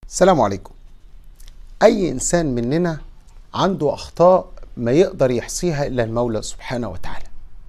السلام عليكم أي إنسان مننا عنده أخطاء ما يقدر يحصيها إلا المولى سبحانه وتعالى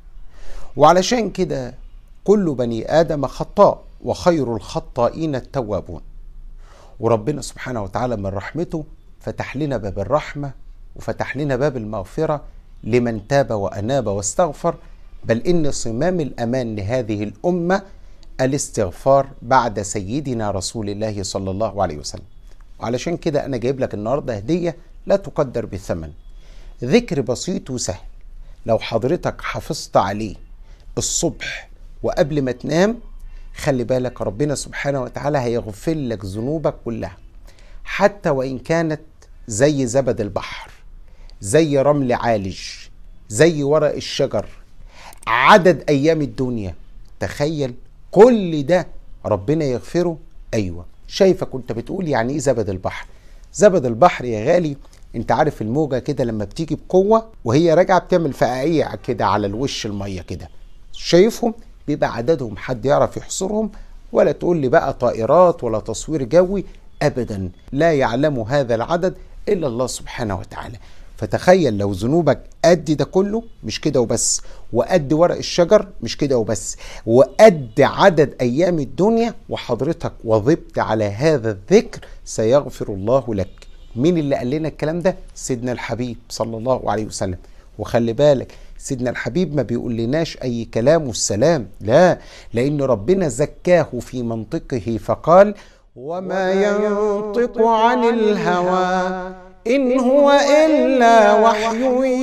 وعلشان كده كل بني آدم خطاء وخير الخطائين التوابون وربنا سبحانه وتعالى من رحمته فتح لنا باب الرحمة وفتح لنا باب المغفرة لمن تاب وأناب واستغفر بل إن صمام الأمان لهذه الأمة الاستغفار بعد سيدنا رسول الله صلى الله عليه وسلم وعلشان كده أنا جايب لك النهاردة هدية لا تقدر بالثمن ذكر بسيط وسهل لو حضرتك حافظت عليه الصبح وقبل ما تنام خلي بالك ربنا سبحانه وتعالى هيغفر لك ذنوبك كلها حتى وإن كانت زي زبد البحر زي رمل عالج زي ورق الشجر عدد أيام الدنيا تخيل كل ده ربنا يغفره أيوة شايفك كنت بتقول يعني إيه زبد البحر زبد البحر يا غالي انت عارف الموجة كده لما بتيجي بقوة وهي راجعة بتعمل فقاقيع كده على الوش المية كده شايفهم بيبقى عددهم حد يعرف يحصرهم ولا تقول لي بقى طائرات ولا تصوير جوي ابدا لا يعلم هذا العدد الا الله سبحانه وتعالى فتخيل لو ذنوبك قد ده كله مش كده وبس وقد ورق الشجر مش كده وبس وقد عدد ايام الدنيا وحضرتك وظبت على هذا الذكر سيغفر الله لك مين اللي قال لنا الكلام ده سيدنا الحبيب صلى الله عليه وسلم وخلي بالك سيدنا الحبيب ما بيقول لناش اي كلام والسلام لا لان ربنا زكاه في منطقه فقال وما ينطق عن الهوى ان هو الا وحي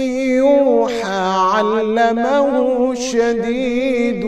يوحى علمه شديد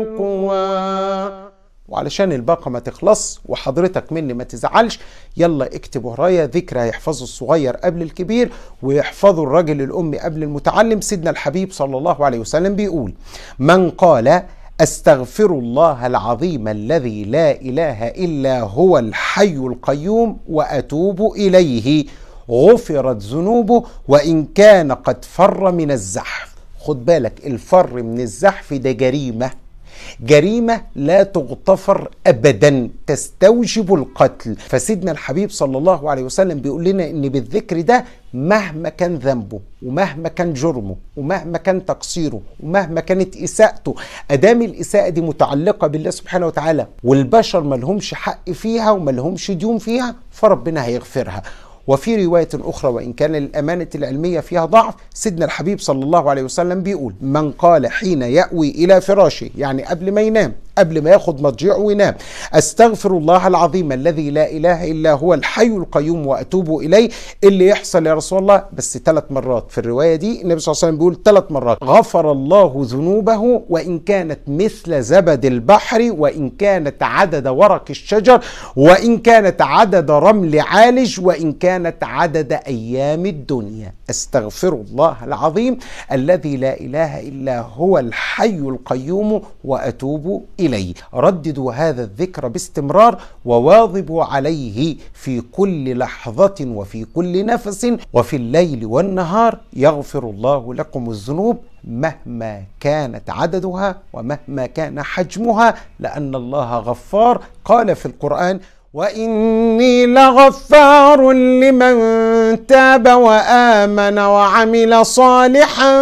القوى وعلشان الباقة ما تخلص وحضرتك مني ما تزعلش يلا اكتب ورايا ذكر هيحفظه الصغير قبل الكبير ويحفظه الراجل الأمي قبل المتعلم سيدنا الحبيب صلى الله عليه وسلم بيقول من قال استغفر الله العظيم الذي لا اله الا هو الحي القيوم واتوب اليه غفرت ذنوبه وان كان قد فر من الزحف خد بالك الفر من الزحف ده جريمه جريمة لا تغتفر أبدا تستوجب القتل فسيدنا الحبيب صلى الله عليه وسلم بيقول لنا إن بالذكر ده مهما كان ذنبه ومهما كان جرمه ومهما كان تقصيره ومهما كانت إساءته أدام الإساءة دي متعلقة بالله سبحانه وتعالى والبشر ما لهمش حق فيها وما لهمش ديون فيها فربنا هيغفرها وفي رواية أخرى وإن كان الأمانة العلمية فيها ضعف سيدنا الحبيب صلى الله عليه وسلم بيقول من قال حين يأوي إلى فراشه يعني قبل ما ينام قبل ما ياخد مضجعه وينام استغفر الله العظيم الذي لا اله الا هو الحي القيوم واتوب اليه اللي يحصل يا رسول الله بس ثلاث مرات في الروايه دي النبي صلى الله عليه وسلم بيقول ثلاث مرات غفر الله ذنوبه وان كانت مثل زبد البحر وان كانت عدد ورق الشجر وان كانت عدد رمل عالج وان كانت عدد ايام الدنيا استغفر الله العظيم الذي لا اله الا هو الحي القيوم واتوب اليه إليه رددوا هذا الذكر باستمرار وواظبوا عليه في كل لحظة وفي كل نفس وفي الليل والنهار يغفر الله لكم الذنوب مهما كانت عددها ومهما كان حجمها لأن الله غفار قال في القرآن وإني لغفار لمن تاب وآمن وعمل صالحا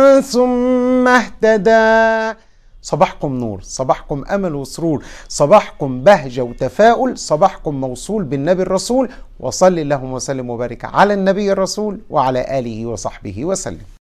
ثم اهتدى صباحكم نور صباحكم امل وسرور صباحكم بهجه وتفاؤل صباحكم موصول بالنبي الرسول وصل اللهم وسلم وبارك على النبي الرسول وعلى اله وصحبه وسلم